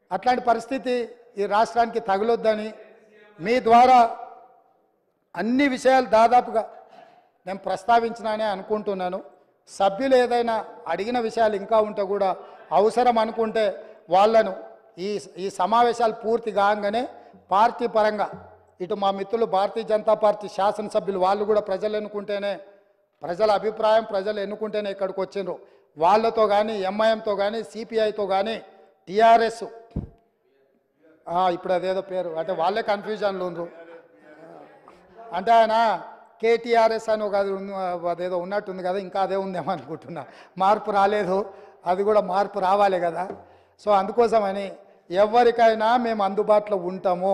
అట్లాంటి పరిస్థితి ఈ రాష్ట్రానికి తగలొద్దని మీ ద్వారా అన్ని విషయాలు దాదాపుగా నేను ప్రస్తావించినానే అనుకుంటున్నాను సభ్యులు ఏదైనా అడిగిన విషయాలు ఇంకా ఉంటే కూడా అవసరం అనుకుంటే వాళ్ళను ఈ ఈ సమావేశాలు పూర్తి కాగానే పార్టీ పరంగా ఇటు మా మిత్రులు భారతీయ జనతా పార్టీ శాసనసభ్యులు వాళ్ళు కూడా ప్రజలు ఎన్నుకుంటేనే ప్రజల అభిప్రాయం ప్రజలు ఎన్నుకుంటేనే ఇక్కడికి వచ్చిండ్రు వాళ్ళతో కానీ ఎంఐఎంతో కానీ సిపిఐతో కానీ టీఆర్ఎస్ ఇప్పుడు అదేదో పేరు అంటే వాళ్ళే కన్ఫ్యూజన్లు ఉండ్రు అంటే ఆయన కేటీఆర్ఎస్ అని ఒక అది ఉంది, అదేదో ఉన్నట్టుంది కదా ఇంకా అదే ఉందేమో అనుకుంటున్నా మార్పు రాలేదు అది కూడా మార్పు రావాలి కదా సో అందుకోసమని ఎవరికైనా మేము అందుబాటులో ఉంటాము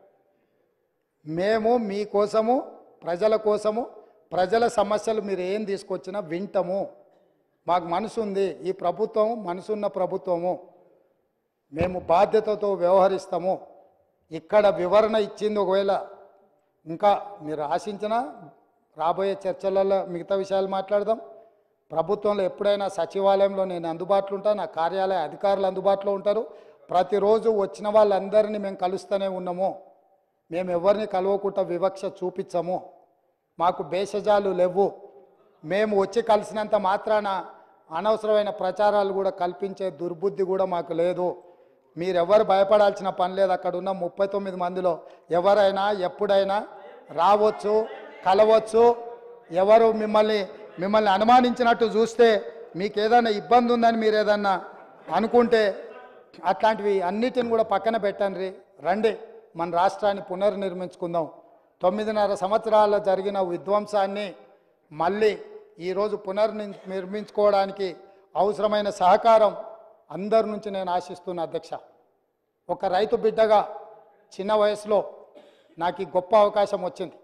మేము మీకోసము ప్రజల కోసము ప్రజల సమస్యలు మీరు ఏం తీసుకొచ్చినా వింటాము మాకు మనసు ఉంది ఈ ప్రభుత్వం మనసున్న ప్రభుత్వము మేము బాధ్యతతో వ్యవహరిస్తాము ఇక్కడ వివరణ ఇచ్చింది ఒకవేళ ఇంకా మీరు ఆశించిన రాబోయే చర్చలలో మిగతా విషయాలు మాట్లాడదాం ప్రభుత్వంలో ఎప్పుడైనా సచివాలయంలో నేను అందుబాటులో ఉంటాను నా కార్యాలయ అధికారులు అందుబాటులో ఉంటారు ప్రతిరోజు వచ్చిన వాళ్ళందరినీ మేము కలుస్తూనే ఉన్నాము మేము ఎవరిని కలవకుండా వివక్ష చూపించము మాకు భేషజాలు లేవు మేము వచ్చి కలిసినంత మాత్రాన అనవసరమైన ప్రచారాలు కూడా కల్పించే దుర్బుద్ధి కూడా మాకు లేదు మీరెవరు భయపడాల్సిన పని లేదు అక్కడ ఉన్న ముప్పై తొమ్మిది మందిలో ఎవరైనా ఎప్పుడైనా రావచ్చు కలవచ్చు ఎవరు మిమ్మల్ని మిమ్మల్ని అనుమానించినట్టు చూస్తే మీకు ఏదైనా ఇబ్బంది ఉందని మీరు ఏదన్నా అనుకుంటే అట్లాంటివి అన్నిటిని కూడా పక్కన పెట్టండి రండి మన రాష్ట్రాన్ని పునర్నిర్మించుకుందాం తొమ్మిదిన్నర సంవత్సరాల్లో జరిగిన విధ్వంసాన్ని మళ్ళీ ఈరోజు పునర్ని- నిర్మించుకోవడానికి అవసరమైన సహకారం అందరి నుంచి నేను ఆశిస్తున్నా అధ్యక్ష ఒక రైతు బిడ్డగా చిన్న వయసులో నాకు ఈ గొప్ప అవకాశం వచ్చింది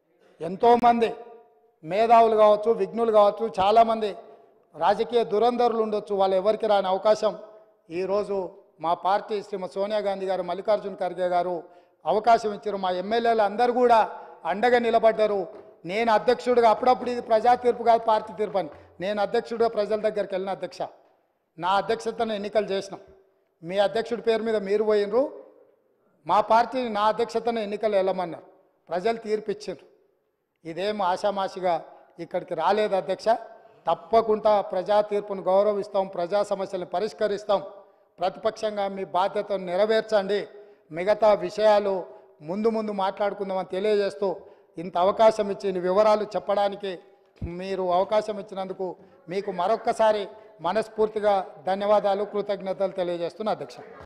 ఎంతోమంది మేధావులు కావచ్చు విఘ్నులు కావచ్చు చాలామంది రాజకీయ దురంధరులు ఉండొచ్చు వాళ్ళు ఎవరికి రాని అవకాశం ఈరోజు మా పార్టీ శ్రీమతి సోనియా గాంధీ గారు మల్లికార్జున ఖర్గే గారు అవకాశం ఇచ్చారు మా ఎమ్మెల్యేలు అందరూ కూడా అండగా నిలబడ్డారు నేను అధ్యక్షుడిగా అప్పుడప్పుడు ఇది ప్రజా తీర్పు కాదు పార్టీ తీర్పు అని నేను అధ్యక్షుడిగా ప్రజల దగ్గరికి వెళ్ళిన అధ్యక్ష నా అధ్యక్షతను ఎన్నికలు చేసినాం మీ అధ్యక్షుడి పేరు మీద మీరు పోయినరు మా పార్టీని నా అధ్యక్షతను ఎన్నికలు వెళ్ళమన్నారు ప్రజలు తీర్పు ఇచ్చిండ్రు ఇదేం ఆషామాషిగా ఇక్కడికి రాలేదు అధ్యక్ష తప్పకుండా ప్రజా తీర్పును గౌరవిస్తాం ప్రజా సమస్యలను పరిష్కరిస్తాం ప్రతిపక్షంగా మీ బాధ్యతను నెరవేర్చండి మిగతా విషయాలు ముందు ముందు మాట్లాడుకుందామని తెలియజేస్తూ ఇంత అవకాశం ఇచ్చి ఇన్ని వివరాలు చెప్పడానికి మీరు అవకాశం ఇచ్చినందుకు మీకు మరొక్కసారి మనస్ఫూర్తిగా ధన్యవాదాలు కృతజ్ఞతలు తెలియజేస్తున్నా అధ్యక్ష